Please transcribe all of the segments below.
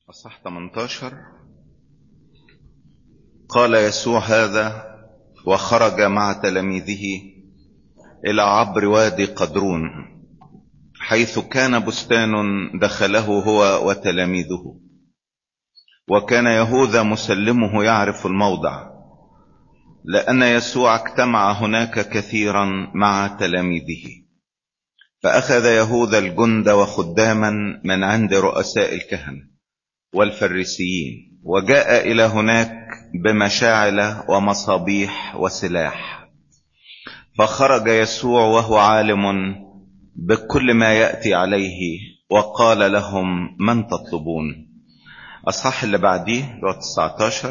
أصح 18 قال يسوع هذا وخرج مع تلاميذه إلى عبر وادي قدرون حيث كان بستان دخله هو وتلاميذه وكان يهوذا مسلمه يعرف الموضع لأن يسوع اجتمع هناك كثيرا مع تلاميذه فأخذ يهوذا الجند وخداما من عند رؤساء الكهنة والفريسيين وجاء إلى هناك بمشاعل ومصابيح وسلاح فخرج يسوع وهو عالم بكل ما يأتي عليه وقال لهم من تطلبون أصح اللي بعديه اللي هو 19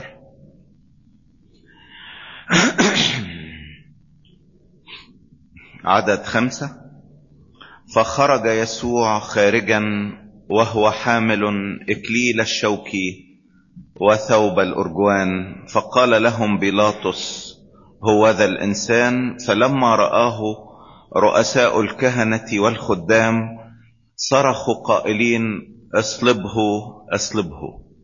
عدد خمسة فخرج يسوع خارجا وهو حامل إكليل الشوك وثوب الأرجوان فقال لهم بيلاطس هو ذا الإنسان فلما رآه رؤساء الكهنة والخدام صرخوا قائلين اصلبه اصلبه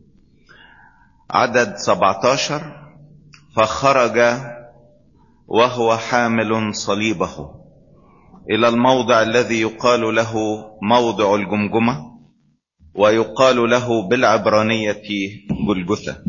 عدد 17 فخرج وهو حامل صليبه إلى الموضع الذي يقال له موضع الجمجمة ويقال له بالعبرانية جلجثة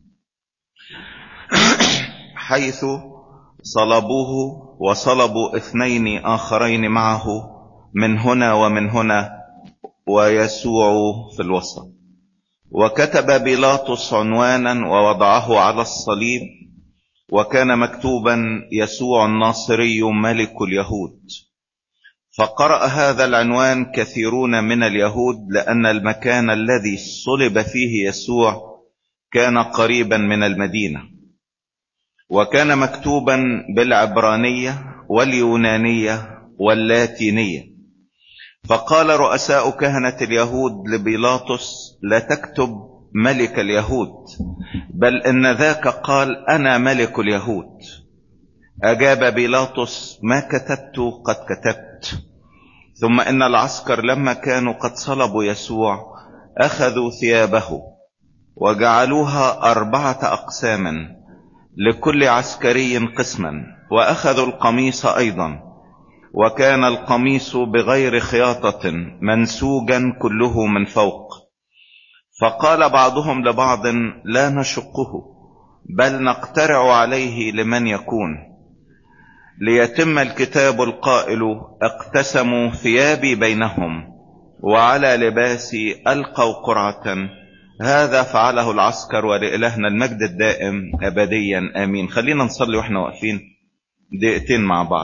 حيث صلبوه وصلبوا اثنين آخرين معه من هنا ومن هنا ويسوع في الوسط وكتب بيلاطس عنوانا ووضعه على الصليب وكان مكتوبا يسوع الناصري ملك اليهود فقرأ هذا العنوان كثيرون من اليهود لأن المكان الذي صلب فيه يسوع كان قريبا من المدينة وكان مكتوبا بالعبرانية واليونانية واللاتينية فقال رؤساء كهنة اليهود لبيلاطس لا تكتب ملك اليهود بل إن ذاك قال أنا ملك اليهود أجاب بيلاطس ما كتبت قد كتبت ثم إن العسكر لما كانوا قد صلبوا يسوع أخذوا ثيابه وجعلوها أربعة أقسام لكل عسكري قسما وأخذوا القميص أيضا وكان القميص بغير خياطة منسوجا كله من فوق فقال بعضهم لبعض لا نشقه بل نقترع عليه لمن يكون ليتم الكتاب القائل اقتسموا ثيابي بينهم وعلى لباسي ألقوا قرعة هذا فعله العسكر ولإلهنا المجد الدائم أبديا آمين خلينا نصلي وإحنا واقفين دقيقتين مع بعض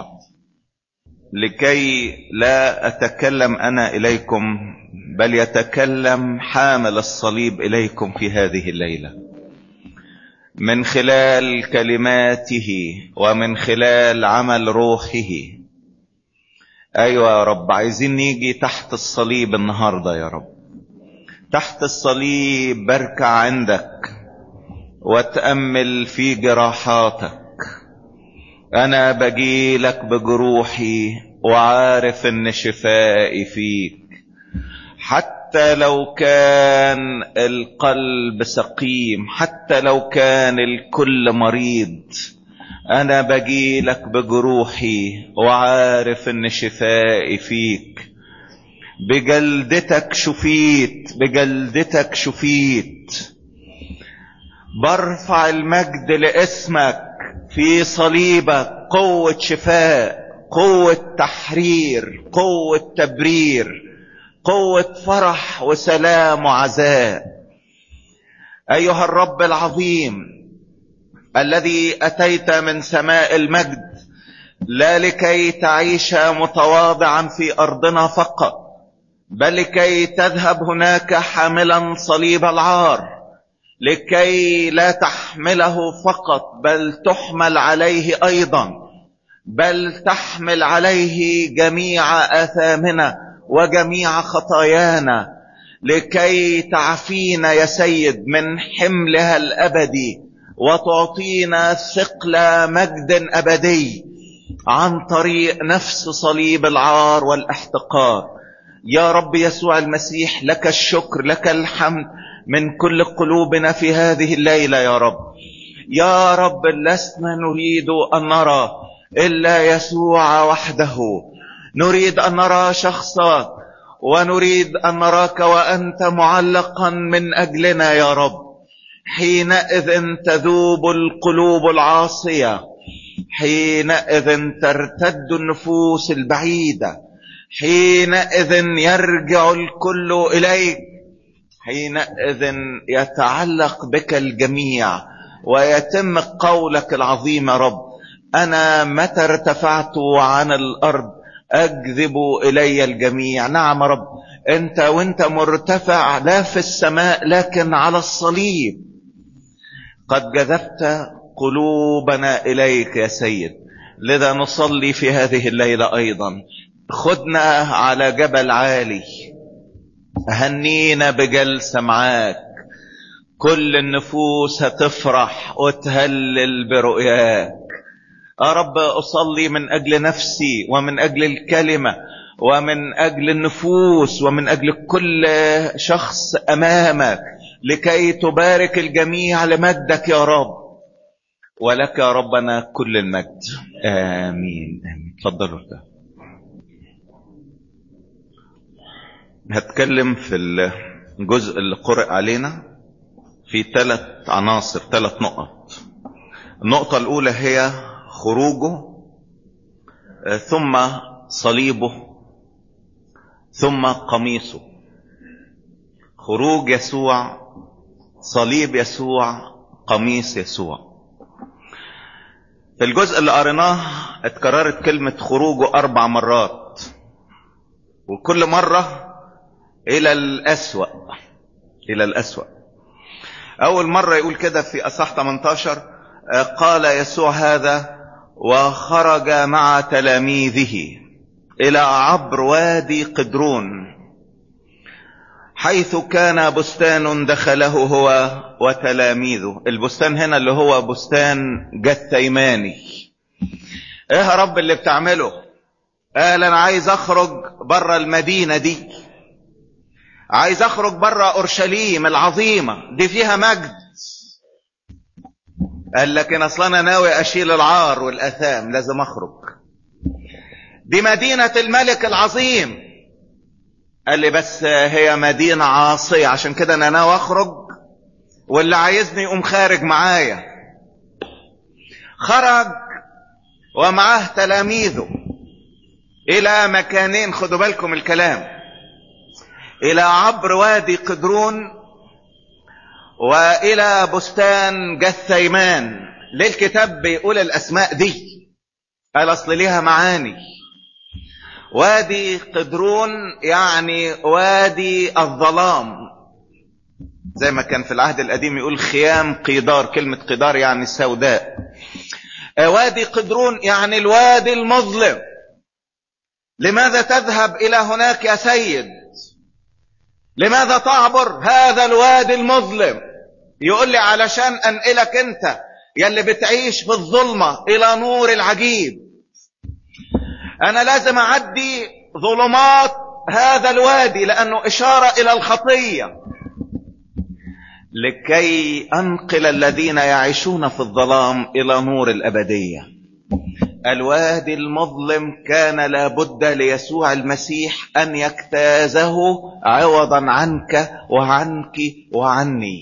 لكي لا أتكلم أنا إليكم بل يتكلم حامل الصليب إليكم في هذه الليلة من خلال كلماته ومن خلال عمل روحه أيوة يا رب عايزين نيجي تحت الصليب النهاردة يا رب تحت الصليب بركع عندك واتأمل في جراحاتك انا بجيلك بجروحي وعارف ان شفائي فيك حتى لو كان القلب سقيم حتى لو كان الكل مريض انا بجيلك بجروحي وعارف ان شفائي فيك بجلدتك شفيت بجلدتك شفيت برفع المجد لاسمك في صليبك قوة شفاء قوة تحرير قوة تبرير قوة فرح وسلام وعزاء أيها الرب العظيم الذي أتيت من سماء المجد لا لكي تعيش متواضعا في أرضنا فقط بل لكي تذهب هناك حاملا صليب العار لكي لا تحمله فقط بل تحمل عليه ايضا بل تحمل عليه جميع اثامنا وجميع خطايانا لكي تعفينا يا سيد من حملها الابدي وتعطينا ثقل مجد ابدي عن طريق نفس صليب العار والاحتقار يا رب يسوع المسيح لك الشكر لك الحمد من كل قلوبنا في هذه الليلة يا رب يا رب لسنا نريد أن نرى إلا يسوع وحده نريد أن نرى شخصك ونريد أن نراك وأنت معلقا من أجلنا يا رب حينئذ تذوب القلوب العاصية حينئذ ترتد النفوس البعيدة حينئذ يرجع الكل إليك حينئذ يتعلق بك الجميع ويتم قولك العظيم يا رب أنا متى ارتفعت عن الأرض أجذب إلي الجميع نعم رب أنت وأنت مرتفع لا في السماء لكن على الصليب قد جذبت قلوبنا إليك يا سيد لذا نصلي في هذه الليلة أيضا خدنا على جبل عالي هنينا بجلسة معاك كل النفوس هتفرح وتهلل برؤياك يا رب أصلي من أجل نفسي ومن أجل الكلمة ومن أجل النفوس ومن أجل كل شخص أمامك لكي تبارك الجميع لمجدك يا رب ولك يا ربنا كل المجد آمين آمين تفضلوا هتكلم في الجزء اللي قرأ علينا في ثلاث عناصر ثلاث نقط النقطة الأولى هي خروجه ثم صليبه ثم قميصه خروج يسوع صليب يسوع قميص يسوع في الجزء اللي قريناه اتكررت كلمة خروجه أربع مرات وكل مرة إلى الأسوأ إلى الأسوأ أول مرة يقول كده في أصح 18 قال يسوع هذا وخرج مع تلاميذه إلى عبر وادي قدرون حيث كان بستان دخله هو وتلاميذه البستان هنا اللي هو بستان جثيماني ايه يا رب اللي بتعمله قال انا عايز اخرج بره المدينة دي عايز اخرج بره اورشليم العظيمة دي فيها مجد قال لكن اصلا انا ناوي اشيل العار والاثام لازم اخرج دي مدينة الملك العظيم قال لي بس هي مدينة عاصية عشان كده انا ناوي اخرج واللي عايزني يقوم خارج معايا خرج ومعاه تلاميذه الى مكانين خدوا بالكم الكلام الى عبر وادي قدرون والى بستان جثيمان ليه الكتاب بيقول الاسماء دي قال اصل ليها معاني وادي قدرون يعني وادي الظلام زي ما كان في العهد القديم يقول خيام قيدار كلمة قيدار يعني سوداء وادي قدرون يعني الوادي المظلم لماذا تذهب الى هناك يا سيد لماذا تعبر هذا الوادي المظلم يقول لي علشان انقلك انت يلي بتعيش في الظلمة الى نور العجيب انا لازم اعدي ظلمات هذا الوادي لانه اشارة الى الخطية لكي انقل الذين يعيشون في الظلام الى نور الابدية الوادي المظلم كان لابد ليسوع المسيح ان يجتازه عوضا عنك وعنك وعني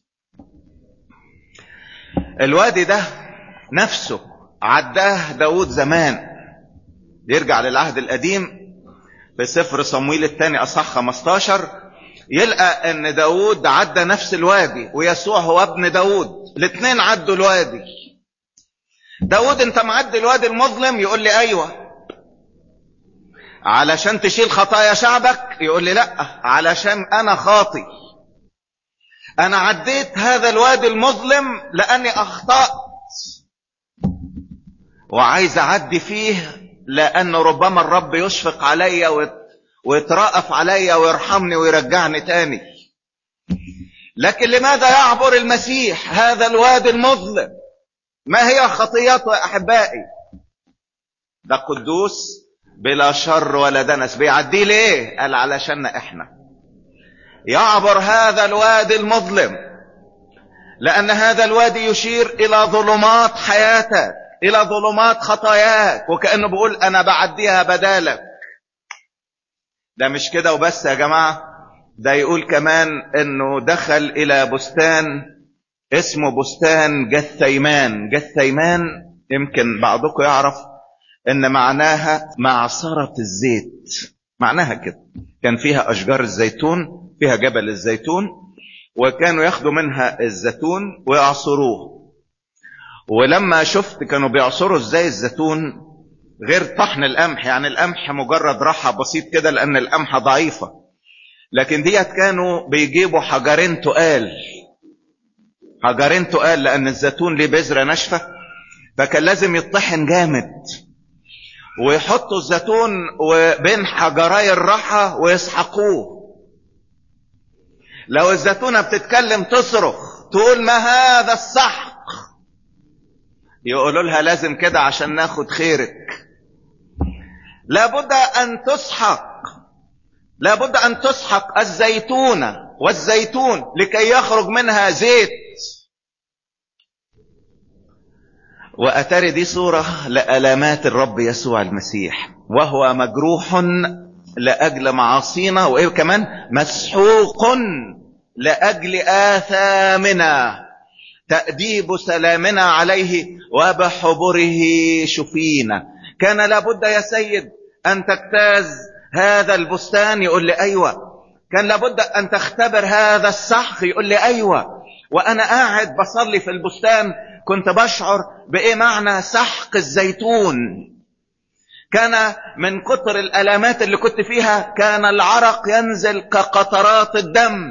الوادي ده نفسه عداه داود زمان يرجع للعهد القديم في سفر صمويل الثاني اصح 15 يلقى ان داود عدى نفس الوادي ويسوع هو ابن داود الاثنين عدوا الوادي داود انت معدي الوادي المظلم يقول لي ايوه علشان تشيل خطايا شعبك يقول لي لا علشان انا خاطي انا عديت هذا الوادي المظلم لاني اخطأت وعايز اعدي فيه لان ربما الرب يشفق عليا ويترأف عليا ويرحمني ويرجعني تاني لكن لماذا يعبر المسيح هذا الوادي المظلم ما هي خطياته يا احبائي ده قدوس بلا شر ولا دنس بيعديه ليه قال علشان احنا يعبر هذا الوادي المظلم لان هذا الوادي يشير الى ظلمات حياتك الى ظلمات خطاياك وكأنه بيقول انا بعديها بدالك ده مش كده وبس يا جماعة ده يقول كمان انه دخل الى بستان اسمه بستان جثيمان جثيمان يمكن بعضكم يعرف ان معناها معصرة الزيت معناها كده كان فيها اشجار الزيتون فيها جبل الزيتون وكانوا ياخدوا منها الزيتون ويعصروه ولما شفت كانوا بيعصروا ازاي الزيتون غير طحن القمح يعني القمح مجرد راحة بسيط كده لان القمحة ضعيفة لكن ديت كانوا بيجيبوا حجرين تقال حجرين تقال لان الزيتون ليه بذرة ناشفة فكان لازم يطحن جامد ويحطوا الزيتون وبين حجراي الراحة ويسحقوه لو الزيتونة بتتكلم تصرخ تقول ما هذا السحق يقولوا لها لازم كده عشان ناخد خيرك لابد ان تسحق لابد ان تسحق الزيتونة والزيتون لكي يخرج منها زيت واتاري دي صورة لالامات الرب يسوع المسيح وهو مجروح لاجل معاصينا وايه كمان مسحوق لاجل اثامنا تأديب سلامنا عليه وبحبره شفينا كان لابد يا سيد ان تجتاز هذا البستان يقول لي ايوه كان لابد ان تختبر هذا السحق يقول لي ايوه وانا قاعد بصلي في البستان كنت بشعر بايه معنى سحق الزيتون كان من كتر الالامات اللي كنت فيها كان العرق ينزل كقطرات الدم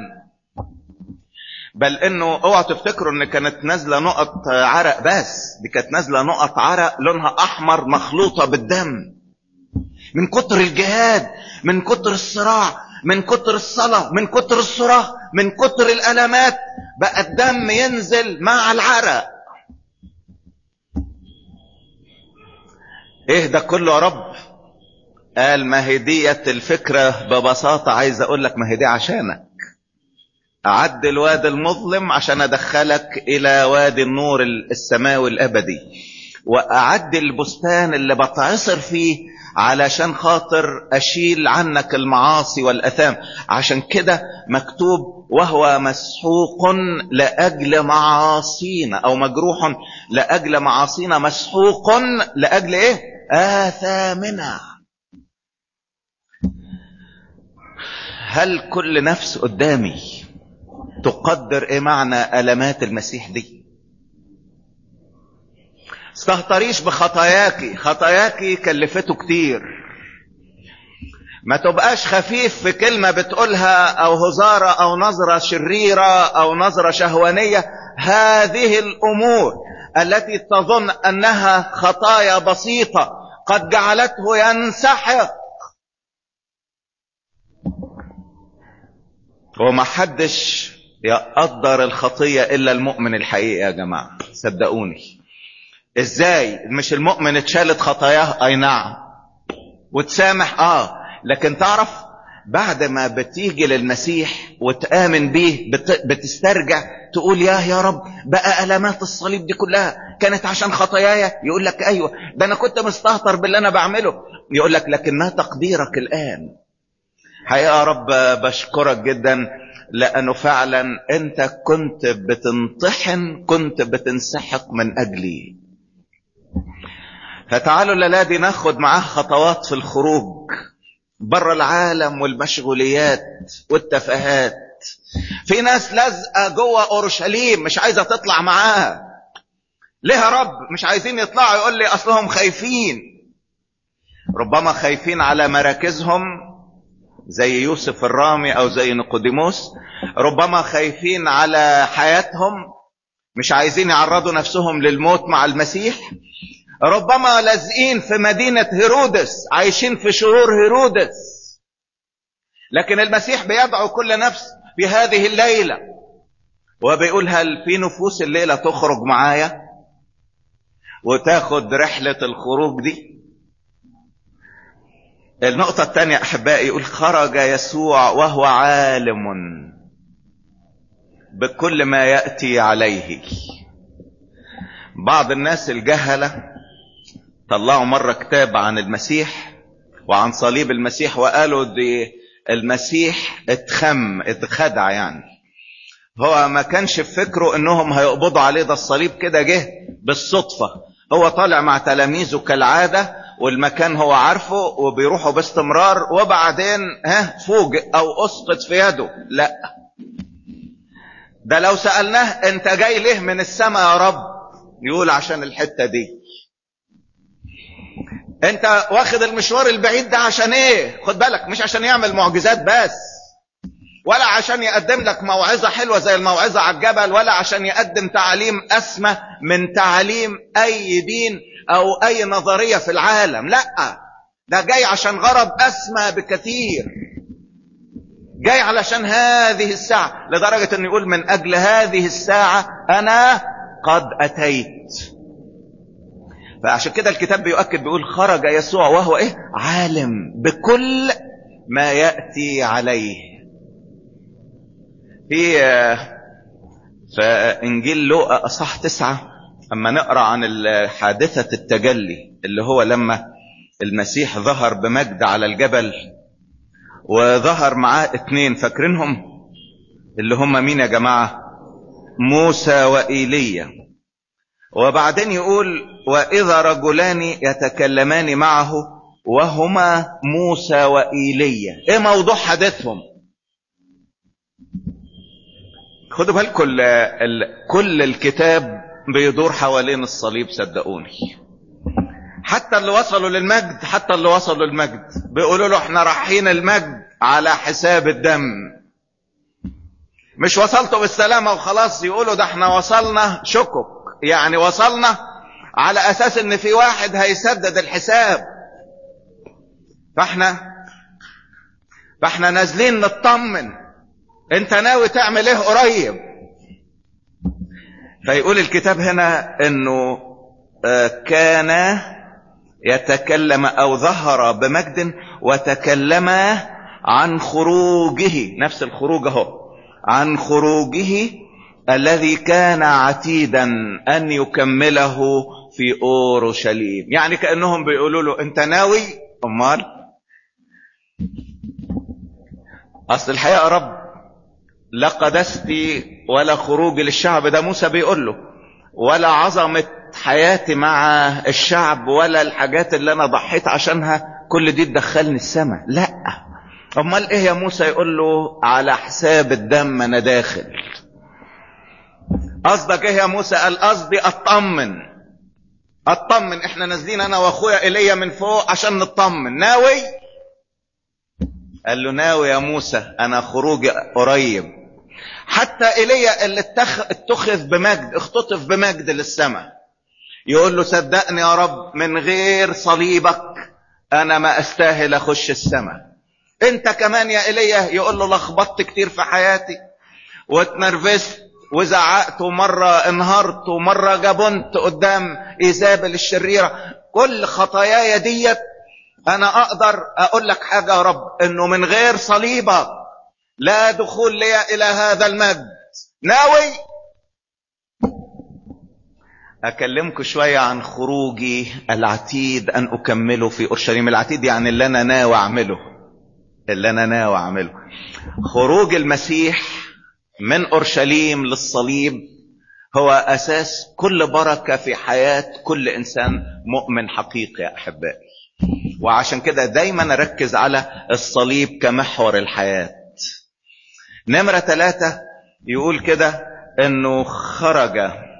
بل انه اوعوا تفتكروا ان كانت نازله نقط عرق بس دي كانت نازله نقط عرق لونها احمر مخلوطه بالدم من كتر الجهاد من كتر الصراع من كتر الصلاه من كتر الصراخ من كتر الالامات بقى الدم ينزل مع العرق ايه ده كله يا رب قال ما هي ديت الفكره ببساطه عايز اقول لك ما هي دي عشانك أعد الوادي المظلم عشان أدخلك إلى وادي النور السماوي الأبدي وأعد البستان اللي بتعصر فيه علشان خاطر أشيل عنك المعاصي والأثام عشان كده مكتوب وهو مسحوق لأجل معاصينا أو مجروح لأجل معاصينا مسحوق لأجل إيه آثامنا هل كل نفس قدامي تقدر ايه معنى المات المسيح دي استهتريش بخطاياكي خطاياكي كلفته كتير ما تبقاش خفيف في كلمة بتقولها او هزارة او نظرة شريرة او نظرة شهوانية هذه الامور التي تظن انها خطايا بسيطة قد جعلته ينسحق وما حدش يقدر الخطية الا المؤمن الحقيقي يا جماعة صدقوني ازاي مش المؤمن اتشالت خطاياه اي نعم وتسامح اه لكن تعرف بعد ما بتيجي للمسيح وتآمن بيه بت... بتسترجع تقول يا يا رب بقى ألمات الصليب دي كلها كانت عشان خطاياي يقول لك أيوة ده أنا كنت مستهتر باللي أنا بعمله يقول لك لكن ما تقديرك الآن حقيقة يا رب بشكرك جدا لأنه فعلا أنت كنت بتنطحن كنت بتنسحق من أجلي فتعالوا الليلة دي ناخد معاه خطوات في الخروج بره العالم والمشغوليات والتفاهات في ناس لازقه جوه اورشليم مش عايزه تطلع معاه ليه يا رب مش عايزين يطلعوا يقول لي اصلهم خايفين ربما خايفين على مراكزهم زي يوسف الرامي او زي نيقوديموس ربما خايفين على حياتهم مش عايزين يعرضوا نفسهم للموت مع المسيح ربما لازقين في مدينة هيرودس عايشين في شرور هيرودس لكن المسيح بيدعو كل نفس في هذه الليلة وبيقول هل في نفوس الليلة تخرج معايا وتاخد رحلة الخروج دي النقطة الثانية أحبائي يقول خرج يسوع وهو عالم بكل ما يأتي عليه بعض الناس الجهلة طلعوا مرة كتاب عن المسيح وعن صليب المسيح وقالوا دي المسيح اتخم اتخدع يعني هو ما كانش في فكره انهم هيقبضوا عليه ده الصليب كده جه بالصدفة هو طالع مع تلاميذه كالعادة والمكان هو عارفه وبيروحوا باستمرار وبعدين ها فوجئ او اسقط في يده لا ده لو سألناه انت جاي ليه من السماء يا رب يقول عشان الحتة دي انت واخد المشوار البعيد ده عشان ايه خد بالك مش عشان يعمل معجزات بس ولا عشان يقدم لك موعظة حلوة زي الموعظة على الجبل ولا عشان يقدم تعليم أسمى من تعليم أي دين أو أي نظرية في العالم لا ده جاي عشان غرض أسمى بكثير جاي علشان هذه الساعة لدرجة أنه يقول من أجل هذه الساعة أنا قد أتيت فعشان كده الكتاب بيؤكد بيقول خرج يسوع وهو إيه عالم بكل ما يأتي عليه في في انجيل لوقا اصح تسعة اما نقرا عن حادثة التجلي اللي هو لما المسيح ظهر بمجد على الجبل وظهر معاه اتنين فاكرينهم اللي هم مين يا جماعة موسى وإيليا وبعدين يقول وإذا رجلان يتكلمان معه وهما موسى وإيليا ايه موضوع حديثهم خدوا بالكم كل الكتاب بيدور حوالين الصليب صدقوني حتى اللي وصلوا للمجد حتى اللي وصلوا للمجد بيقولوا له احنا رايحين المجد على حساب الدم مش وصلتوا بالسلامة وخلاص يقولوا ده احنا وصلنا شكك يعني وصلنا على اساس ان في واحد هيسدد الحساب فاحنا فاحنا نازلين نطمن انت ناوي تعمل ايه قريب فيقول الكتاب هنا انه كان يتكلم او ظهر بمجد وتكلم عن خروجه نفس الخروج اهو عن خروجه الذي كان عتيدا ان يكمله في اورشليم يعني كانهم بيقولوا له انت ناوي امال اصل الحقيقه يا رب لا قدستي ولا خروجي للشعب ده موسى بيقول له ولا عظمة حياتي مع الشعب ولا الحاجات اللي انا ضحيت عشانها كل دي تدخلني السماء لا امال ايه يا موسى يقول له على حساب الدم انا داخل قصدك ايه يا موسى قال قصدي اطمن اطمن احنا نازلين انا واخويا ايليا من فوق عشان نطمن ناوي قال له ناوي يا موسى انا خروجي قريب حتى ايليا اللي اتخذ بمجد اختطف بمجد للسماء يقول له صدقني يا رب من غير صليبك انا ما استاهل اخش السماء انت كمان يا ايليا يقول له لخبطت كتير في حياتي واتنرفزت وزعقت ومرة انهارت ومرة جبنت قدام ايزابل الشريرة كل خطاياي ديت انا اقدر اقول لك حاجة يا رب انه من غير صليبك لا دخول لي الى هذا المجد ناوي اكلمكم شوية عن خروجي العتيد ان اكمله في اورشليم العتيد يعني اللي انا ناوي اعمله اللي انا ناوي اعمله خروج المسيح من اورشليم للصليب هو اساس كل بركة في حياة كل انسان مؤمن حقيقي يا احبائي وعشان كده دايما اركز على الصليب كمحور الحياة نمرة ثلاثة يقول كده انه خرج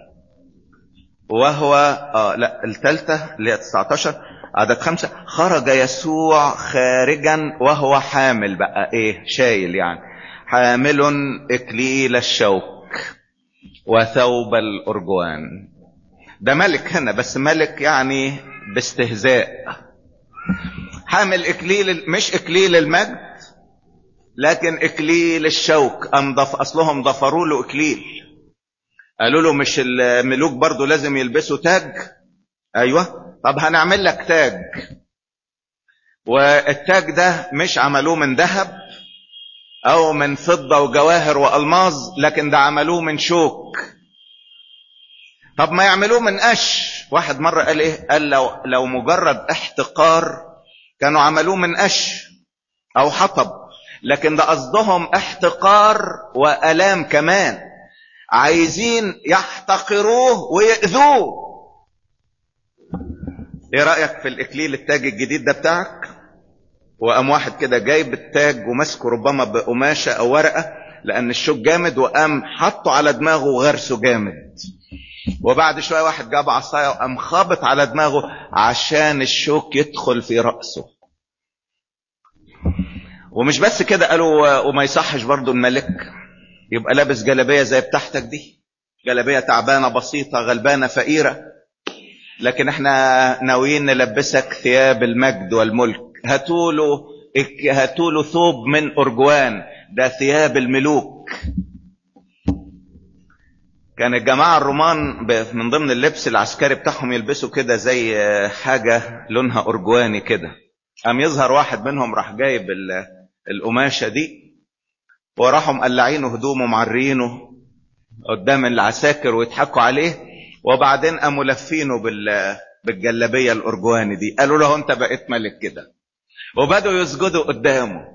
وهو اه لا الثالثة اللي هي 19 عدد خمسة خرج يسوع خارجا وهو حامل بقى ايه شايل يعني حامل اكليل الشوك وثوب الارجوان ده ملك هنا بس ملك يعني باستهزاء حامل اكليل مش اكليل المجد لكن اكليل الشوك ام ضف اصلهم ضفروا له اكليل قالوا له مش الملوك برضو لازم يلبسوا تاج ايوه طب هنعمل لك تاج والتاج ده مش عملوه من ذهب او من فضة وجواهر والماظ لكن ده عملوه من شوك طب ما يعملوه من قش واحد مرة قال ايه قال لو, لو مجرد احتقار كانوا عملوه من قش او حطب لكن ده قصدهم احتقار والام كمان عايزين يحتقروه ويأذوه ايه رأيك في الاكليل التاج الجديد ده بتاعك وقام واحد كده جايب التاج وماسكه ربما بقماشة او ورقة لان الشوك جامد وقام حطه على دماغه وغرسه جامد وبعد شوية واحد جاب عصاية وقام خابط على دماغه عشان الشوك يدخل في رأسه ومش بس كده قالوا وما يصحش برضو الملك يبقى لابس جلابية زي بتاعتك دي جلابية تعبانة بسيطة غلبانة فقيرة لكن احنا ناويين نلبسك ثياب المجد والملك هاتوله هاتوله ثوب من أرجوان ده ثياب الملوك كان الجماعة الرومان من ضمن اللبس العسكري بتاعهم يلبسوا كده زي حاجة لونها أرجواني كده قام يظهر واحد منهم راح جايب القماشة دي وراحوا مقلعينه هدومه معرينه قدام العساكر ويضحكوا عليه وبعدين قاموا لفينه بال بالجلابيه الارجواني دي قالوا له انت بقيت ملك كده وبدأوا يسجدوا قدامه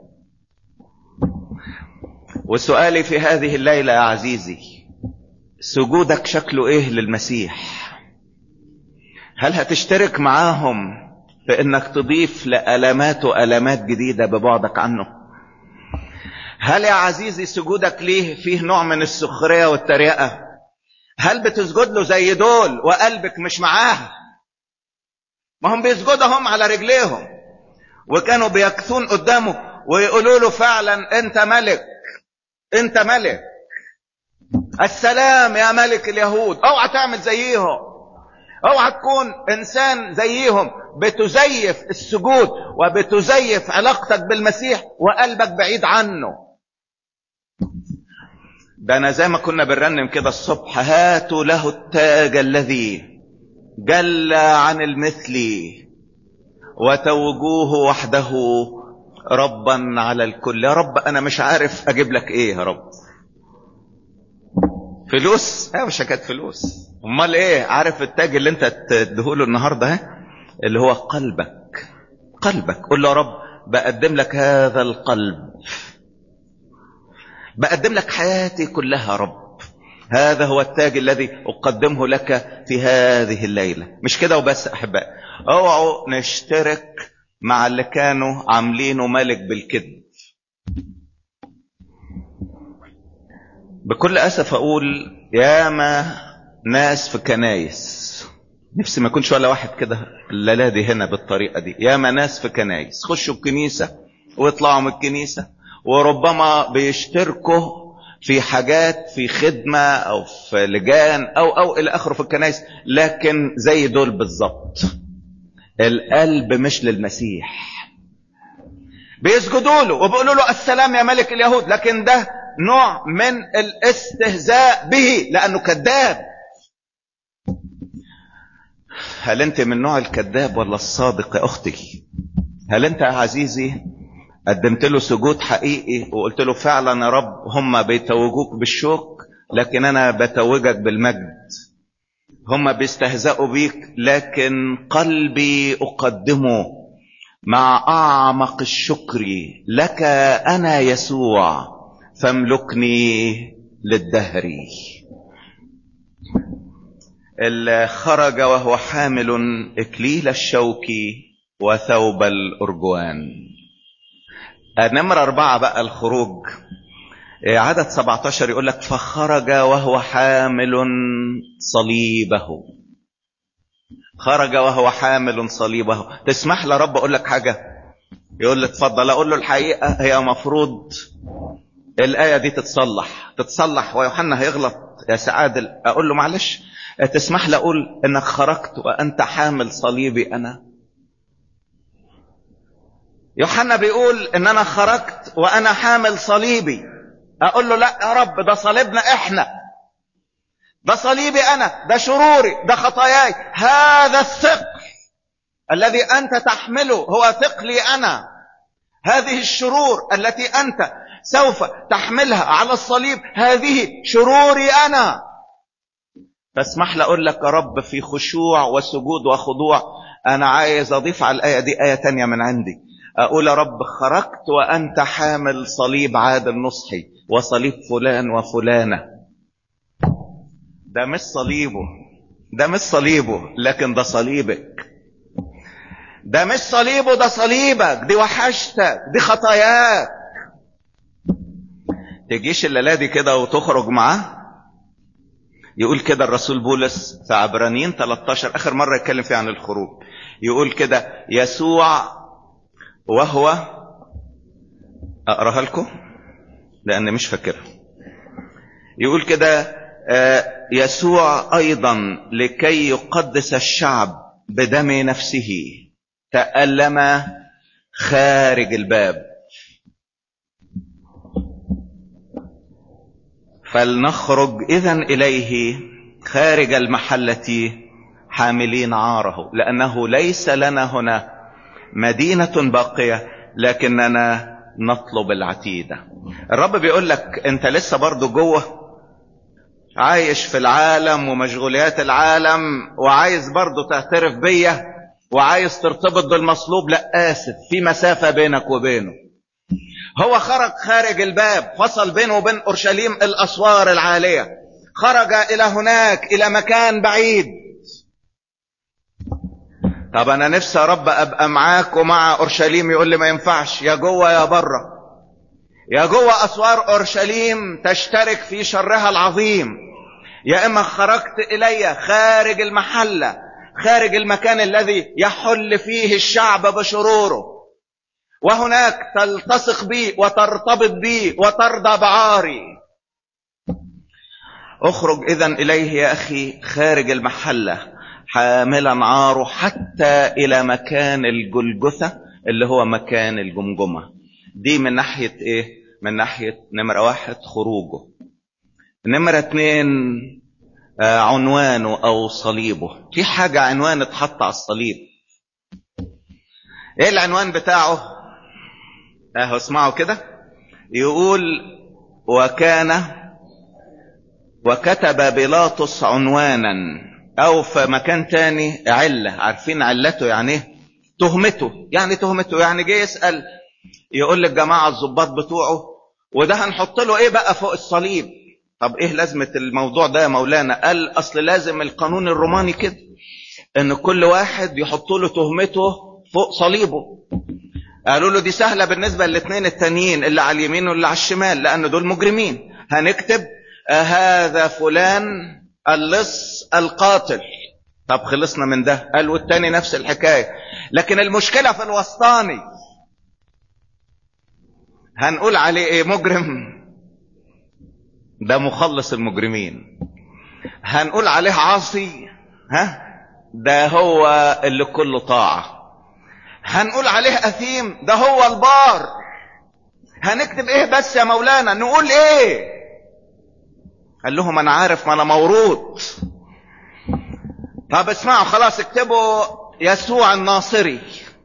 وسؤالي في هذه الليلة يا عزيزي سجودك شكله ايه للمسيح هل هتشترك معاهم في انك تضيف لألماته ألمات جديدة ببعدك عنه هل يا عزيزي سجودك ليه فيه نوع من السخرية والتريقة هل بتسجد له زي دول وقلبك مش معاه ما هم بيسجدوا هم على رجليهم وكانوا بيكثون قدامه ويقولوا له فعلا انت ملك انت ملك السلام يا ملك اليهود اوعى تعمل زيهم اوعى تكون انسان زيهم بتزيف السجود وبتزيف علاقتك بالمسيح وقلبك بعيد عنه ده انا زي ما كنا بنرنم كده الصبح هاتوا له التاج الذي جل عن المثل وتوجوه وحده ربا على الكل يا رب انا مش عارف اجيب لك ايه يا رب فلوس اه مش حكايه فلوس امال ايه عارف التاج اللي انت تديهوله النهارده ها اللي هو قلبك قلبك قول له يا رب بقدم لك هذا القلب بقدم لك حياتي كلها يا رب هذا هو التاج الذي اقدمه لك في هذه الليله مش كده وبس احبائي اوعوا نشترك مع اللي كانوا عاملينه ملك بالكذب بكل اسف اقول ياما ناس في كنايس نفسي ما يكونش ولا واحد كده الليله دي هنا بالطريقه دي ياما ناس في كنايس خشوا الكنيسه ويطلعوا من الكنيسه وربما بيشتركوا في حاجات في خدمة او في لجان او او الى اخره في الكنائس لكن زي دول بالظبط القلب مش للمسيح بيسجدوا له وبيقولوا له السلام يا ملك اليهود لكن ده نوع من الاستهزاء به لانه كذاب هل انت من نوع الكذاب ولا الصادق يا اختي هل انت يا عزيزي قدمت له سجود حقيقي وقلت له فعلا يا رب هم بيتوجوك بالشوك لكن انا بتوجك بالمجد هم بيستهزئوا بيك لكن قلبي اقدمه مع اعمق الشكر لك انا يسوع فاملكني للدهر اللي خرج وهو حامل اكليل الشوك وثوب الارجوان نمرة أربعة بقى الخروج عدد 17 يقول لك فخرج وهو حامل صليبه خرج وهو حامل صليبه تسمح لي رب أقول لك حاجة يقول لي اتفضل أقول له الحقيقة هي مفروض الآية دي تتصلح تتصلح ويوحنا هيغلط يا سعادل أقول له معلش تسمح لي أقول إنك خرجت وأنت حامل صليبي أنا يوحنا بيقول ان انا خرجت وانا حامل صليبي اقول له لا يا رب ده صليبنا احنا ده صليبي انا ده شروري ده خطاياي هذا الثقل الذي أنت تحمله هو ثقلي أنا هذه الشرور التي أنت سوف تحملها على الصليب هذه شروري أنا فاسمح لي أقول لك يا رب في خشوع وسجود وخضوع أنا عايز أضيف على الآية دي آية تانية من عندي أقول يا رب خرجت وأنت حامل صليب عادل نصحي وصليب فلان وفلانة ده مش صليبه ده مش صليبه لكن ده صليبك ده مش صليبه ده صليبك دي وحشتك دي خطاياك تجيش الليله دي كده وتخرج معاه يقول كده الرسول بولس في عبرانيين 13 اخر مره يتكلم فيها عن الخروج يقول كده يسوع وهو اقراها لكم لان مش فاكرها يقول كده يسوع ايضا لكي يقدس الشعب بدم نفسه تألم خارج الباب فلنخرج اذا اليه خارج المحله حاملين عاره لانه ليس لنا هنا مدينه باقيه لكننا نطلب العتيده الرب بيقول لك انت لسه برضو جوه عايش في العالم ومشغوليات العالم وعايز برضو تعترف بيا وعايز ترتبط بالمصلوب لا اسف في مسافه بينك وبينه هو خرج خارج الباب فصل بينه وبين اورشليم الاسوار العاليه خرج الى هناك الى مكان بعيد طب انا نفسي يا رب ابقى معاك ومع اورشليم يقول لي ما ينفعش يا جوه يا بره يا جوه اسوار اورشليم تشترك في شرها العظيم يا اما خرجت الي خارج المحله خارج المكان الذي يحل فيه الشعب بشروره وهناك تلتصق بي وترتبط بي وترضى بعاري اخرج اذا اليه يا اخي خارج المحله حاملا عاره حتى الى مكان الجلجثه اللي هو مكان الجمجمه دي من ناحيه ايه من ناحيه نمره واحد خروجه نمره اتنين آه عنوانه او صليبه في حاجه عنوان اتحط على الصليب ايه العنوان بتاعه اهو اسمعوا كده يقول وكان وكتب بيلاطس عنوانا او في مكان تاني علة عارفين علته يعني ايه تهمته يعني تهمته يعني جه يسأل يقول للجماعة الضباط بتوعه وده هنحط له ايه بقى فوق الصليب طب ايه لازمة الموضوع ده يا مولانا قال اصل لازم القانون الروماني كده ان كل واحد يحط له تهمته فوق صليبه قالوا له دي سهله بالنسبه للاثنين التانيين اللي على اليمين واللي على الشمال لان دول مجرمين هنكتب آه هذا فلان اللص القاتل طب خلصنا من ده قال والتاني نفس الحكايه لكن المشكله في الوسطاني هنقول عليه ايه مجرم ده مخلص المجرمين هنقول عليه عاصي ها ده هو اللي كله طاعه هنقول عليه اثيم ده هو البار هنكتب ايه بس يا مولانا نقول ايه قال لهم انا عارف ما انا مورود طب اسمعوا خلاص اكتبوا يسوع الناصري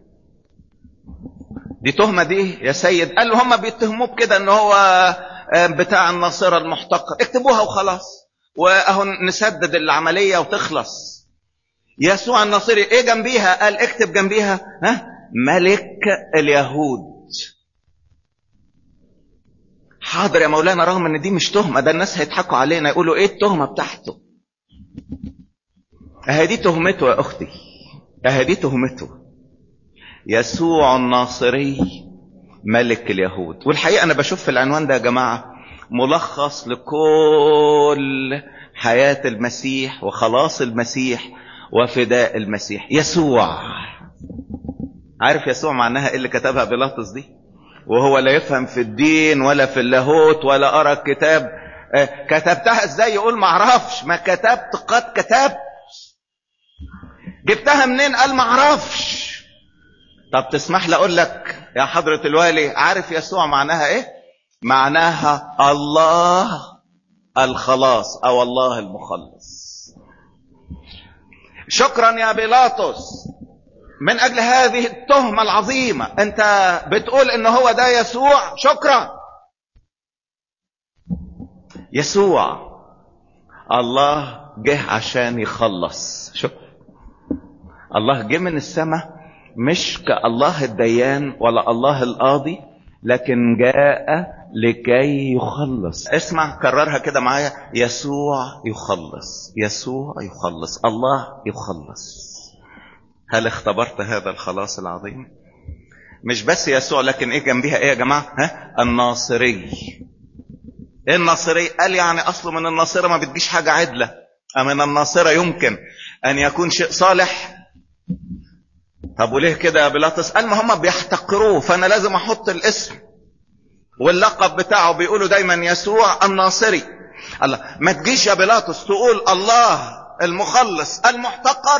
دي تهمه دي يا سيد قال له هم بيتهموه بكده ان هو بتاع الناصره المحتقر اكتبوها وخلاص واهو نسدد العمليه وتخلص يسوع الناصري ايه جنبيها قال اكتب جنبيها ها ملك اليهود حاضر يا مولانا رغم ان دي مش تهمه ده الناس هيضحكوا علينا يقولوا ايه التهمه بتاعته اهي دي تهمته يا اختي اهي دي تهمته يسوع الناصري ملك اليهود والحقيقه انا بشوف في العنوان ده يا جماعه ملخص لكل حياه المسيح وخلاص المسيح وفداء المسيح يسوع عارف يسوع معناها ايه اللي كتبها بيلاطس دي وهو لا يفهم في الدين ولا في اللاهوت ولا قرا الكتاب آه كتبتها ازاي يقول ما اعرفش ما كتبت قد كتبت جبتها منين قال ما اعرفش طب تسمح لي اقول لك يا حضرة الوالي عارف يسوع معناها ايه معناها الله الخلاص او الله المخلص شكرا يا بيلاطس من اجل هذه التهمة العظيمة انت بتقول ان هو ده يسوع شكرا يسوع الله جه عشان يخلص شوف الله جه من السماء مش كالله الديان ولا الله القاضي لكن جاء لكي يخلص اسمع كررها كده معايا يسوع يخلص يسوع يخلص الله يخلص هل اختبرت هذا الخلاص العظيم مش بس يسوع لكن ايه جنبيها ايه يا جماعه ها الناصري ايه الناصري قال يعني اصله من الناصره ما بتجيش حاجه عدله من الناصره يمكن ان يكون شيء صالح طب وليه كده يا بيلاطس قال ما هم بيحتقروه فانا لازم احط الاسم واللقب بتاعه بيقولوا دايما يسوع الناصري الله ما تجيش يا بيلاطس تقول الله المخلص المحتقر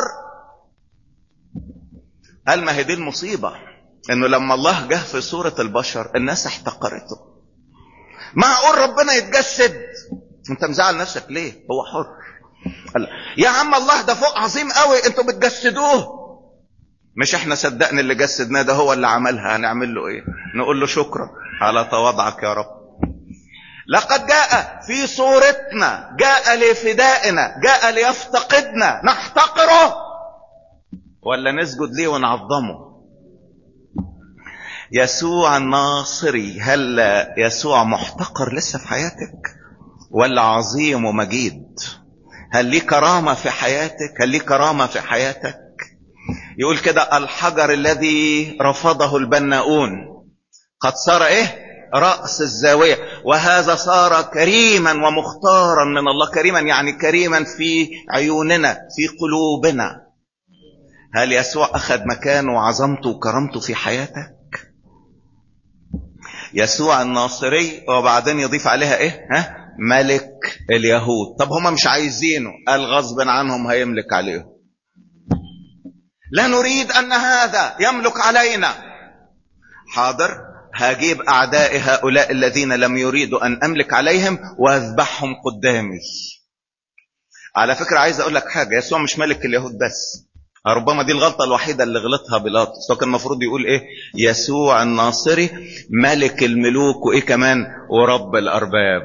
قال ما هي دي المصيبة انه لما الله جه في صورة البشر الناس احتقرته معقول ربنا يتجسد انت مزعل نفسك ليه هو حر قال يا عم الله ده فوق عظيم قوي انتوا بتجسدوه مش احنا صدقنا اللي جسدناه ده هو اللي عملها هنعمل له ايه نقول له شكرا على تواضعك يا رب لقد جاء في صورتنا جاء لفدائنا جاء ليفتقدنا نحتقره ولا نسجد ليه ونعظمه يسوع الناصري هل يسوع محتقر لسه في حياتك ولا عظيم ومجيد هل ليه كرامة في حياتك هل ليه كرامة في حياتك يقول كده الحجر الذي رفضه البناؤون قد صار ايه رأس الزاوية وهذا صار كريما ومختارا من الله كريما يعني كريما في عيوننا في قلوبنا هل يسوع أخذ مكانه وعظمته وكرامته في حياتك يسوع الناصري وبعدين يضيف عليها ايه ها ملك اليهود طب هم مش عايزينه قال غصب عنهم هيملك عليهم لا نريد ان هذا يملك علينا حاضر هجيب اعداء هؤلاء الذين لم يريدوا ان املك عليهم واذبحهم قدامي على فكرة عايز اقول لك حاجة يسوع مش ملك اليهود بس ربما دي الغلطة الوحيدة اللي غلطها بيلاطس هو كان المفروض يقول ايه يسوع الناصري ملك الملوك وايه كمان ورب الارباب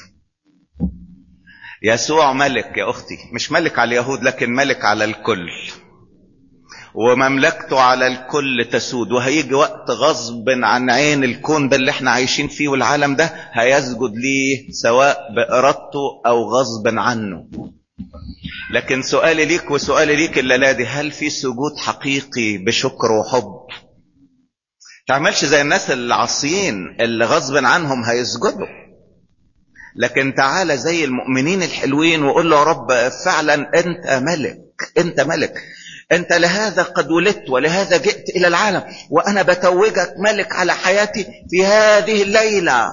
يسوع ملك يا اختي مش ملك على اليهود لكن ملك على الكل ومملكته على الكل تسود وهيجي وقت غصب عن عين الكون ده اللي احنا عايشين فيه والعالم ده هيسجد ليه سواء بإرادته او غصب عنه لكن سؤالي ليك وسؤالي ليك الليلة دي هل في سجود حقيقي بشكر وحب تعملش زي الناس العصيين اللي غصب عنهم هيسجدوا لكن تعالى زي المؤمنين الحلوين وقول له يا رب فعلا انت ملك انت ملك انت لهذا قد ولدت ولهذا جئت الى العالم وانا بتوجك ملك على حياتي في هذه الليلة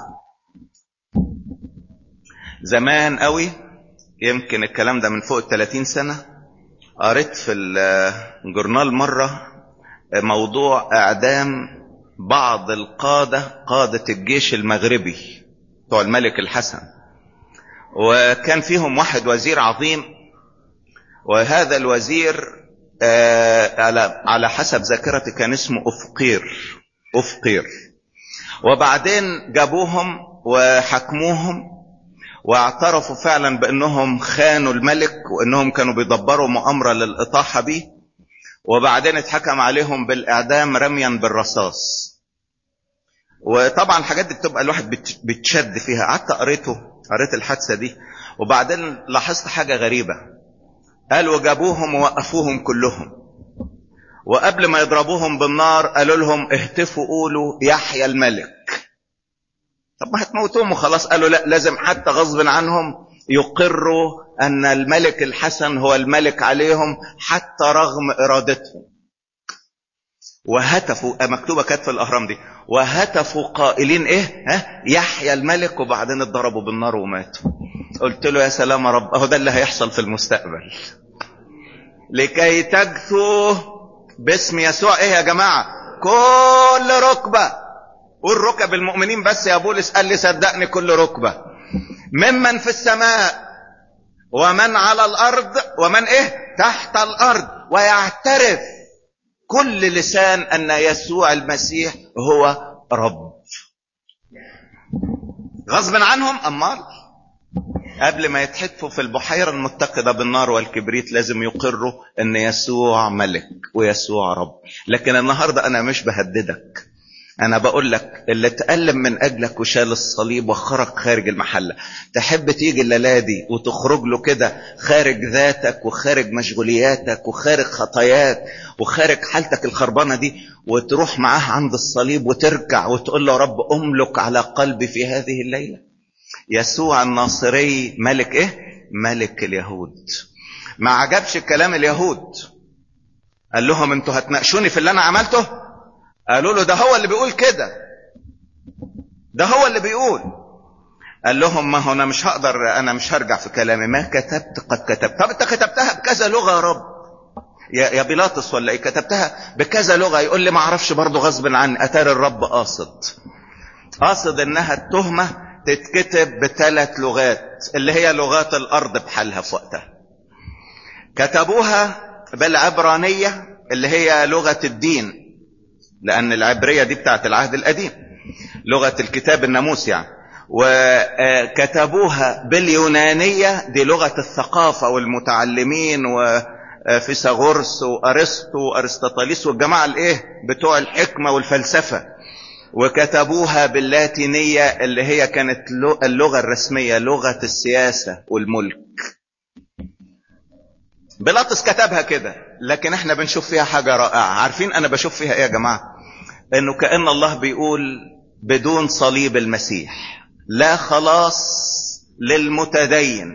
زمان قوي يمكن الكلام ده من فوق ال 30 سنة قريت في الجورنال مرة موضوع اعدام بعض القادة قادة الجيش المغربي بتوع الملك الحسن وكان فيهم واحد وزير عظيم وهذا الوزير على على حسب ذاكرتي كان اسمه افقير افقير وبعدين جابوهم وحكموهم واعترفوا فعلا بانهم خانوا الملك وانهم كانوا بيدبروا مؤامرة للاطاحة به وبعدين اتحكم عليهم بالاعدام رميا بالرصاص وطبعا الحاجات دي بتبقى الواحد بتشد فيها قعدت قريته قريت الحادثة دي وبعدين لاحظت حاجة غريبة قالوا جابوهم ووقفوهم كلهم وقبل ما يضربوهم بالنار قالوا لهم اهتفوا قولوا يحيى الملك طب ما هتموتوهم وخلاص قالوا لا لازم حتى غصب عنهم يقروا ان الملك الحسن هو الملك عليهم حتى رغم ارادتهم وهتفوا مكتوبة كانت في الاهرام دي وهتفوا قائلين ايه ها يحيى الملك وبعدين اتضربوا بالنار وماتوا قلت له يا سلام يا رب اهو ده اللي هيحصل في المستقبل لكي تجثوا باسم يسوع ايه يا جماعة كل ركبة قول ركب المؤمنين بس يا بولس قال لي صدقني كل ركبة ممن في السماء ومن على الارض ومن ايه تحت الارض ويعترف كل لسان ان يسوع المسيح هو رب غصب عنهم امال قبل ما يتحدفوا في البحيرة المتقدة بالنار والكبريت لازم يقروا ان يسوع ملك ويسوع رب لكن النهاردة انا مش بهددك انا بقول لك اللي اتألم من اجلك وشال الصليب وخرج خارج المحلة تحب تيجي الليلة دي وتخرج له كده خارج ذاتك وخارج مشغولياتك وخارج خطاياك وخارج حالتك الخربانة دي وتروح معاه عند الصليب وترجع وتقول له رب املك على قلبي في هذه الليلة يسوع الناصري ملك ايه ملك اليهود ما عجبش كلام اليهود قال لهم انتوا هتناقشوني في اللي انا عملته قالوا له ده هو اللي بيقول كده ده هو اللي بيقول قال لهم ما هو انا مش هقدر انا مش هرجع في كلامي ما كتبت قد كتبت طب انت كتبتها بكذا لغه يا رب يا يا بيلاطس ولا ايه كتبتها بكذا لغه يقول لي ما اعرفش برضه غصب عني اتار الرب قاصد قاصد انها التهمه تتكتب بثلاث لغات اللي هي لغات الارض بحالها في وقتها كتبوها بالعبرانيه اللي هي لغه الدين لان العبريه دي بتاعت العهد القديم لغه الكتاب الناموس يعني وكتبوها باليونانيه دي لغه الثقافه والمتعلمين وفيثاغورس وارسطو وارسطاطاليس والجماعه الايه بتوع الحكمه والفلسفه وكتبوها باللاتينيه اللي هي كانت اللغه الرسميه لغه السياسه والملك بيلاطس كتبها كده لكن احنا بنشوف فيها حاجه رائعه عارفين انا بشوف فيها ايه يا جماعه انه كان الله بيقول بدون صليب المسيح لا خلاص للمتدين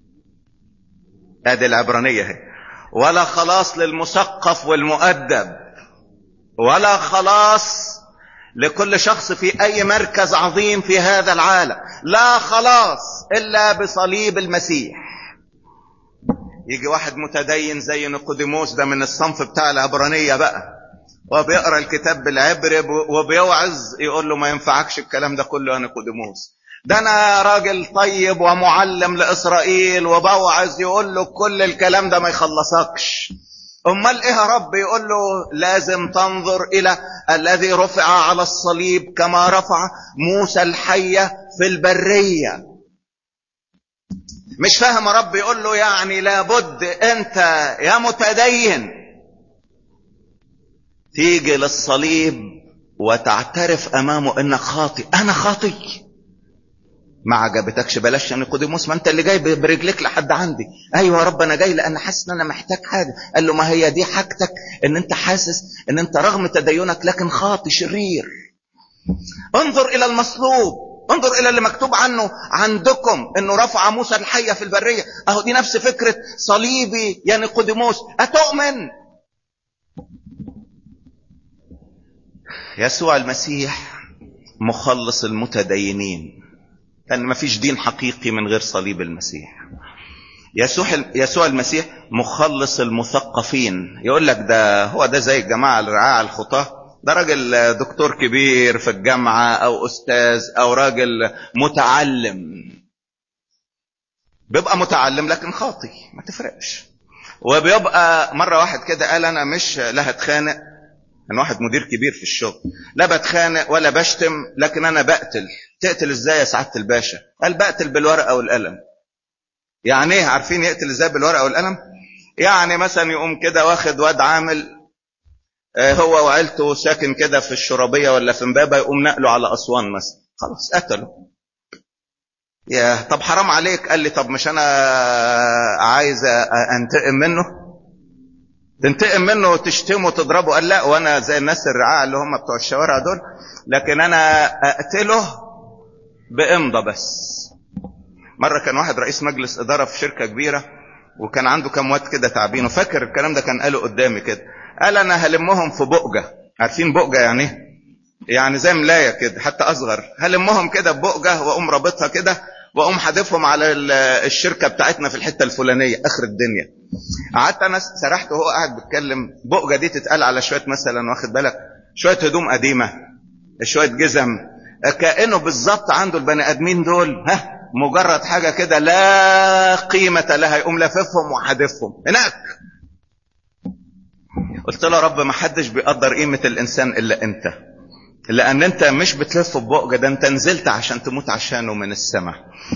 ادي العبرانيه اهي ولا خلاص للمثقف والمؤدب ولا خلاص لكل شخص في اي مركز عظيم في هذا العالم لا خلاص الا بصليب المسيح يجي واحد متدين زي نيقوديموس ده من الصنف بتاع العبرانيه بقى وبيقرا الكتاب بالعبر وبيوعظ يقول له ما ينفعكش الكلام ده كله يا نيقوديموس ده انا راجل طيب ومعلم لاسرائيل وبوعظ يقول له كل الكلام ده ما يخلصكش امال ايه يا رب يقول له لازم تنظر الى الذي رفع على الصليب كما رفع موسى الحية في البرية مش فاهم يا رب يقول له يعني لابد انت يا متدين تيجي للصليب وتعترف امامه انك خاطئ انا خاطئ ما عجبتكش بلاش يعني نيقوديموس ما انت اللي جاي برجلك لحد عندي ايوه يا رب انا جاي لان حاسس ان انا محتاج حاجه قال له ما هي دي حاجتك ان انت حاسس ان انت رغم تدينك لكن خاطي شرير انظر الى المصلوب انظر الى اللي مكتوب عنه عندكم انه رفع موسى الحيه في البريه اهو دي نفس فكره صليبي يا نيقوديموس اتؤمن يسوع المسيح مخلص المتدينين لأن ما فيش دين حقيقي من غير صليب المسيح يسوع يسوع المسيح مخلص المثقفين يقول لك ده هو ده زي الجماعه الرعاع الخطاه ده راجل دكتور كبير في الجامعه او استاذ او راجل متعلم بيبقى متعلم لكن خاطي ما تفرقش وبيبقى مره واحد كده قال انا مش لا هتخانق كان واحد مدير كبير في الشغل لا بتخانق ولا بشتم لكن انا بقتل تقتل ازاي يا سعاده الباشا قال بقتل بالورقه والقلم يعني ايه عارفين يقتل ازاي بالورقه والقلم يعني مثلا يقوم كده واخد واد عامل هو وعيلته ساكن كده في الشرابيه ولا في امبابه يقوم نقله على اسوان مثلا خلاص قتله يا طب حرام عليك قال لي طب مش انا عايز انتقم منه تنتقم منه وتشتمه وتضربه قال لا وانا زي الناس الرعاع اللي هم بتوع الشوارع دول لكن انا اقتله بامضى بس مره كان واحد رئيس مجلس اداره في شركه كبيره وكان عنده كام واد كده تعبين وفاكر الكلام ده كان قاله قدامي كده قال انا هلمهم في بؤجه عارفين بؤجه يعني ايه يعني زي ملايه كده حتى اصغر هلمهم كده ببؤجه واقوم رابطها كده واقوم حادفهم على الشركه بتاعتنا في الحته الفلانيه اخر الدنيا قعدت انا سرحت وهو قاعد بيتكلم بؤجه دي تتقال على شويه مثلا واخد بالك شويه هدوم قديمه شويه جزم كانه بالظبط عنده البني ادمين دول ها مجرد حاجه كده لا قيمه لها يقوم لاففهم وحادفهم هناك قلت له رب ما حدش بيقدر قيمة الانسان الا انت لان انت مش بتلف ببقجة ده انت نزلت عشان تموت عشانه من السماء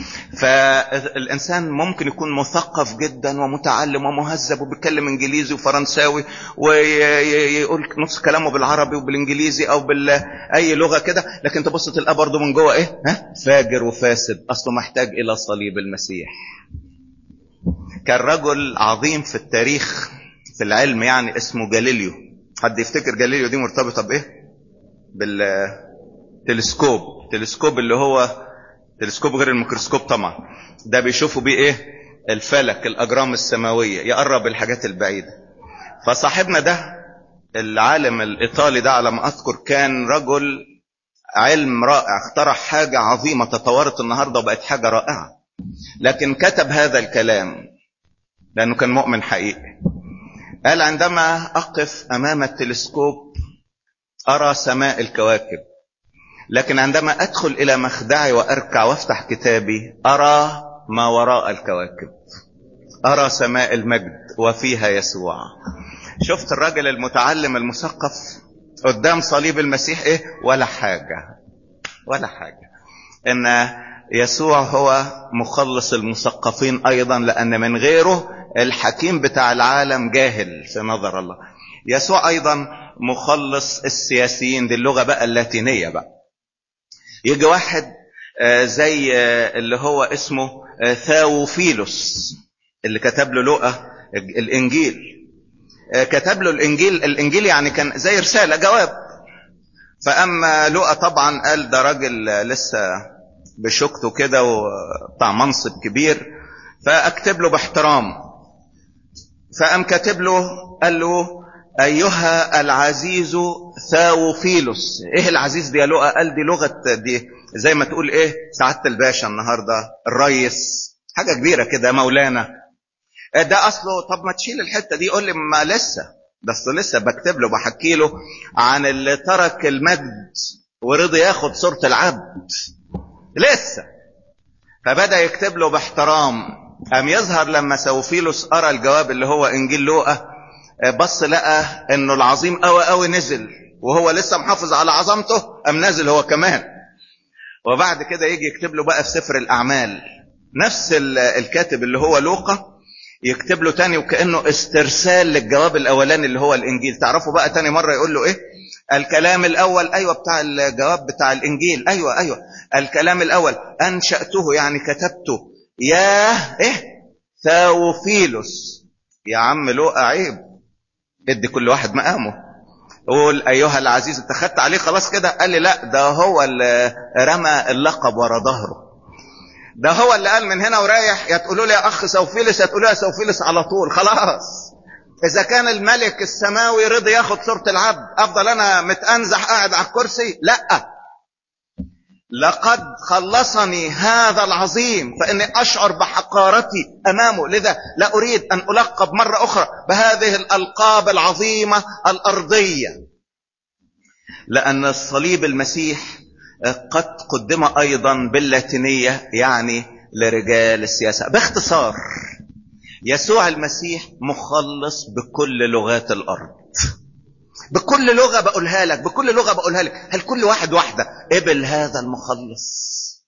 فالانسان ممكن يكون مثقف جدا ومتعلم ومهذب وبيتكلم انجليزي وفرنساوي ويقول نص كلامه بالعربي وبالانجليزي او باي لغه كده لكن تبص تلقاه برضه من جوه ايه ها فاجر وفاسد اصله محتاج الى صليب المسيح كان رجل عظيم في التاريخ في العلم يعني اسمه جاليليو حد يفتكر جاليليو دي مرتبطه بايه بالتلسكوب تلسكوب اللي هو تلسكوب غير الميكروسكوب طبعا ده بيشوفوا بيه ايه الفلك الاجرام السماويه يقرب الحاجات البعيده فصاحبنا ده العالم الايطالي ده على ما اذكر كان رجل علم رائع اخترع حاجه عظيمه تطورت النهارده وبقت حاجه رائعه لكن كتب هذا الكلام لانه كان مؤمن حقيقي قال عندما اقف امام التلسكوب ارى سماء الكواكب لكن عندما ادخل الى مخدعي واركع وافتح كتابي ارى ما وراء الكواكب ارى سماء المجد وفيها يسوع شفت الراجل المتعلم المثقف قدام صليب المسيح ايه ولا حاجة ولا حاجة ان يسوع هو مخلص المثقفين ايضا لان من غيره الحكيم بتاع العالم جاهل في نظر الله يسوع ايضا مخلص السياسيين دي اللغة بقى اللاتينية بقى يجي واحد زي اللي هو اسمه ثاوفيلوس اللي كتب له لقى الانجيل كتب له الانجيل الانجيل يعني كان زي رسالة جواب فاما لقى طبعا قال ده راجل لسه بشكته كده وبتاع منصب كبير فاكتب له باحترام فقام كاتب له قال له ايها العزيز ثاوفيلوس ايه العزيز دي يا لغه قال دي لغه دي زي ما تقول ايه سعاده الباشا النهارده الريس حاجه كبيره كده مولانا ده اصله طب ما تشيل الحته دي يقول لي ما لسه بس لسه بكتب له بحكي له عن اللي ترك المجد ورضي ياخد صوره العبد لسه فبدا يكتب له باحترام قام يظهر لما سوفيلوس قرا الجواب اللي هو انجيل لوقا بص لقى انه العظيم قوي قوي نزل وهو لسه محافظ على عظمته قام نازل هو كمان وبعد كده يجي يكتب له بقى في سفر الاعمال نفس الكاتب اللي هو لوقا يكتب له تاني وكانه استرسال للجواب الاولاني اللي هو الانجيل تعرفوا بقى تاني مره يقول له ايه الكلام الاول ايوه بتاع الجواب بتاع الانجيل ايوه ايوه الكلام الاول انشاته يعني كتبته ياه ايه ثاوفيلوس يا عم لوقا عيب ادي كل واحد مقامه قول ايها العزيز انت خدت عليه خلاص كده قال لي لا ده هو اللي رمى اللقب ورا ظهره ده هو اللي قال من هنا ورايح يا تقولوا لي يا اخ سوفيلس يا تقولوا لي يا سوفيلس على طول خلاص اذا كان الملك السماوي رضي ياخد صورة العبد افضل انا متأنزح قاعد على الكرسي لا لقد خلصني هذا العظيم فاني اشعر بحقارتي امامه لذا لا اريد ان القب مره اخرى بهذه الالقاب العظيمه الارضيه لان الصليب المسيح قد قدم ايضا باللاتينيه يعني لرجال السياسه باختصار يسوع المسيح مخلص بكل لغات الارض بكل لغة بقولها لك بكل لغة بقولها لك هل كل واحد واحدة قبل هذا المخلص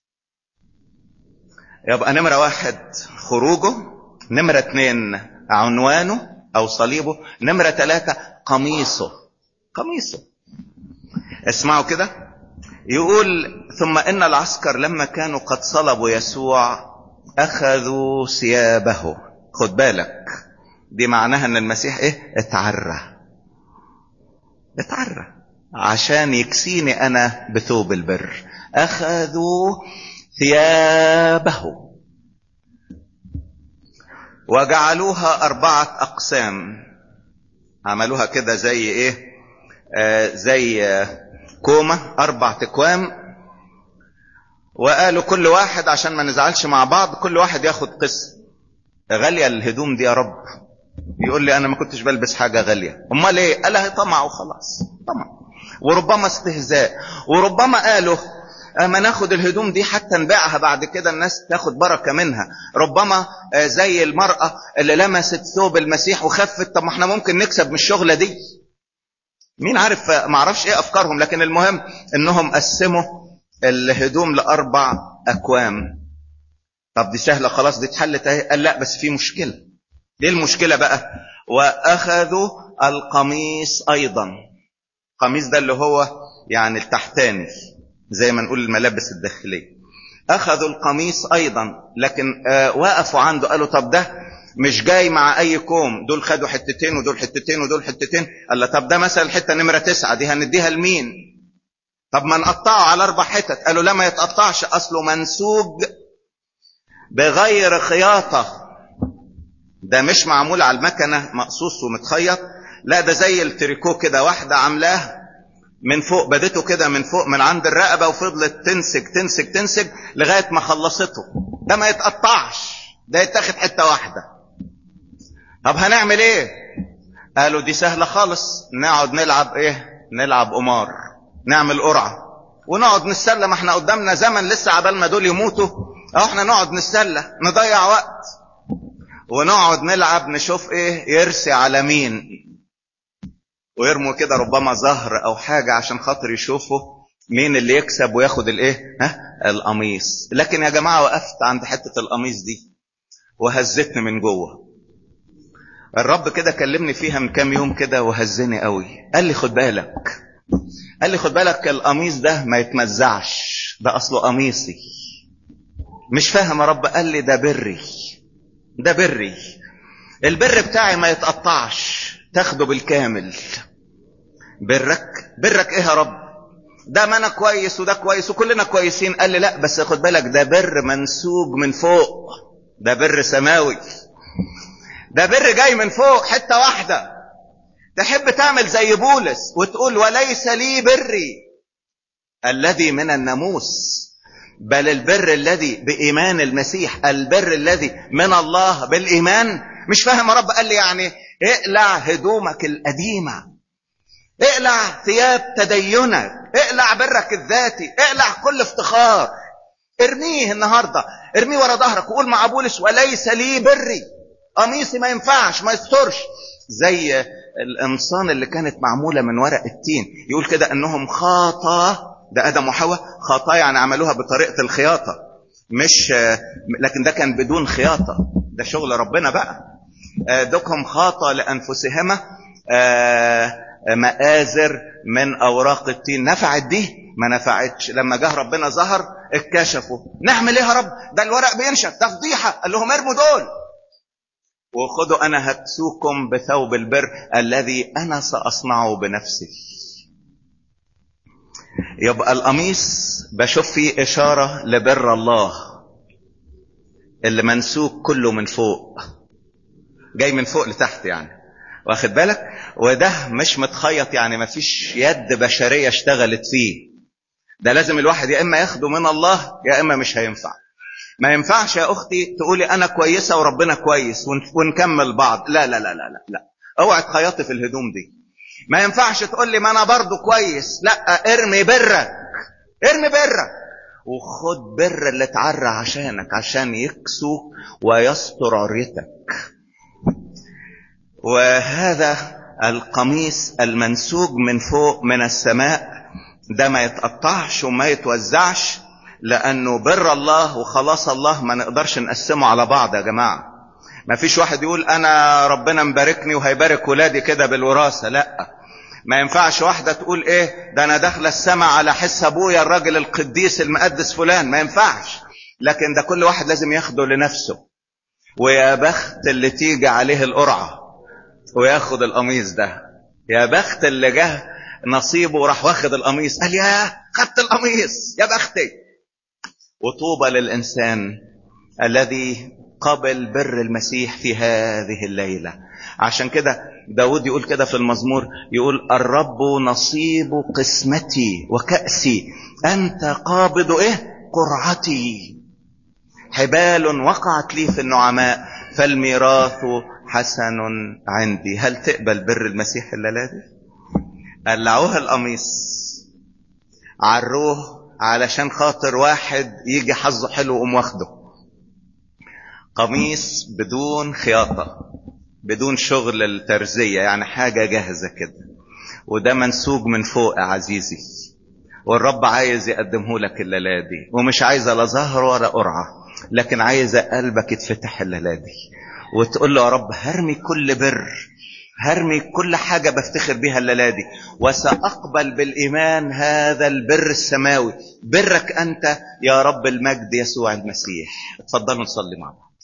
يبقى نمرة واحد خروجه نمرة اتنين عنوانه او صليبه نمرة ثلاثة قميصه قميصه اسمعوا كده يقول ثم ان العسكر لما كانوا قد صلبوا يسوع اخذوا ثيابه خد بالك دي معناها ان المسيح ايه اتعرى اتعرى عشان يكسيني انا بثوب البر اخذوا ثيابه وجعلوها اربعة اقسام عملوها كده زي ايه آه زي آه كومة اربع تكوام وقالوا كل واحد عشان ما نزعلش مع بعض كل واحد ياخد قسم غالية الهدوم دي يا رب يقول لي انا ما كنتش بلبس حاجه غاليه امال ايه قال لها طمع وخلاص طمع وربما استهزاء وربما قالوا اما ناخد الهدوم دي حتى نبيعها بعد كده الناس تاخد بركة منها ربما زي المرأة اللي لمست ثوب المسيح وخفت طب ما احنا ممكن نكسب من الشغلة دي مين عارف ما اعرفش ايه افكارهم لكن المهم انهم قسموا الهدوم لاربع اكوام طب دي سهلة خلاص دي اتحلت اهي قال لا بس في مشكلة ايه المشكلة بقى واخذوا القميص ايضا القميص ده اللي هو يعني التحتاني زي ما نقول الملابس الداخلية اخذوا القميص ايضا لكن آه وقفوا عنده قالوا طب ده مش جاي مع اي كوم دول خدوا حتتين ودول حتتين ودول حتتين قال له طب ده مثلا الحته نمره تسعه دي هنديها لمين طب ما نقطعه على اربع حتت قالوا لا ما يتقطعش اصله منسوج بغير خياطه ده مش معمول على المكنه مقصوص ومتخيط لا ده زي التريكو كده واحده عاملاه من فوق بدته كده من فوق من عند الرقبه وفضلت تنسج تنسج تنسج لغايه ما خلصته ده ما يتقطعش ده يتاخد حته واحده طب هنعمل ايه قالوا دي سهلة خالص نقعد نلعب ايه نلعب قمار نعمل قرعة ونقعد نتسلى ما احنا قدامنا زمن لسه عبال ما دول يموتوا اهو احنا نقعد نتسلى نضيع وقت ونقعد نلعب نشوف ايه يرسي على مين ويرموا كده ربما زهر او حاجة عشان خاطر يشوفوا مين اللي يكسب وياخد الايه ها القميص لكن يا جماعة وقفت عند حتة القميص دي وهزتني من جوه الرب كده كلمني فيها من كام يوم كده وهزني قوي قال لي خد بالك قال لي خد بالك القميص ده ما يتمزعش ده اصله قميصي مش فاهم يا رب قال لي ده بري ده بري البر بتاعي ما يتقطعش تاخده بالكامل برك برك ايه يا رب ده ما انا كويس وده كويس وكلنا كويسين قال لي لا بس خد بالك ده بر منسوج من فوق ده بر سماوي ده بر جاي من فوق حتة واحدة تحب تعمل زي بولس وتقول وليس لي بري الذي من الناموس بل البر الذي بإيمان المسيح البر الذي من الله بالإيمان مش فاهم يا رب قال لي يعني اقلع هدومك القديمة اقلع ثياب تدينك اقلع برك الذاتي اقلع كل افتخار ارميه النهارده ارميه ورا ظهرك وقول مع بولس وليس لي بري قميصي ما ينفعش ما يسترش زي القمصان اللي كانت معموله من ورق التين يقول كده انهم خاطى ده ادم وحواء خاطا يعني عملوها بطريقه الخياطه مش لكن ده كان بدون خياطه ده شغل ربنا بقى دوكهم خاطى لانفسهما مآزر من اوراق التين نفعت دي ما نفعتش لما جه ربنا ظهر اتكشفوا نعمل ايه يا رب ده الورق بينشف ده فضيحه قال لهم ارموا دول وخذوا انا هكسوكم بثوب البر الذي انا ساصنعه بنفسي يبقى القميص بشوف فيه اشاره لبر الله اللي منسوك كله من فوق جاي من فوق لتحت يعني واخد بالك وده مش متخيط يعني ما فيش يد بشريه اشتغلت فيه ده لازم الواحد يا اما ياخده من الله يا اما مش هينفع ما ينفعش يا اختي تقولي انا كويسه وربنا كويس ونكمل بعض لا لا لا لا لا, لا. اوعي تخيطي في الهدوم دي ما ينفعش تقول لي ما انا برضو كويس لا ارمي برك ارمي برك وخد بر اللي اتعرى عشانك عشان يكسوك ويستر عريتك وهذا القميص المنسوج من فوق من السماء ده ما يتقطعش وما يتوزعش لانه بر الله وخلاص الله ما نقدرش نقسمه على بعض يا جماعه ما فيش واحد يقول انا ربنا مباركني وهيبارك ولادي كده بالوراثه لا ما ينفعش واحده تقول ايه ده انا داخله السماء على حس ابويا الراجل القديس المقدس فلان ما ينفعش لكن ده كل واحد لازم ياخده لنفسه ويا بخت اللي تيجي عليه القرعه وياخد القميص ده يا بخت اللي جه نصيبه وراح واخد القميص قال يا خدت القميص يا بختي وطوبى للإنسان الذي قبل بر المسيح في هذه الليلة عشان كده داود يقول كده في المزمور يقول الرب نصيب قسمتي وكأسي أنت قابض إيه قرعتي حبال وقعت لي في النعماء فالميراث حسن عندي هل تقبل بر المسيح الليلة دي قلعوها القميص عروه علشان خاطر واحد يجي حظه حلو وقوم واخده قميص بدون خياطة بدون شغل الترزية يعني حاجة جاهزة كده وده منسوج من فوق يا عزيزي والرب عايز يقدمه لك الليلة دي ومش عايزة لا زهر ولا قرعة لكن عايزة قلبك يتفتح الليلة دي وتقول له يا رب هرمي كل بر هرمي كل حاجة بفتخر بيها الليلة دي وسأقبل بالإيمان هذا البر السماوي برك أنت يا رب المجد يسوع المسيح اتفضلوا نصلي مع بعض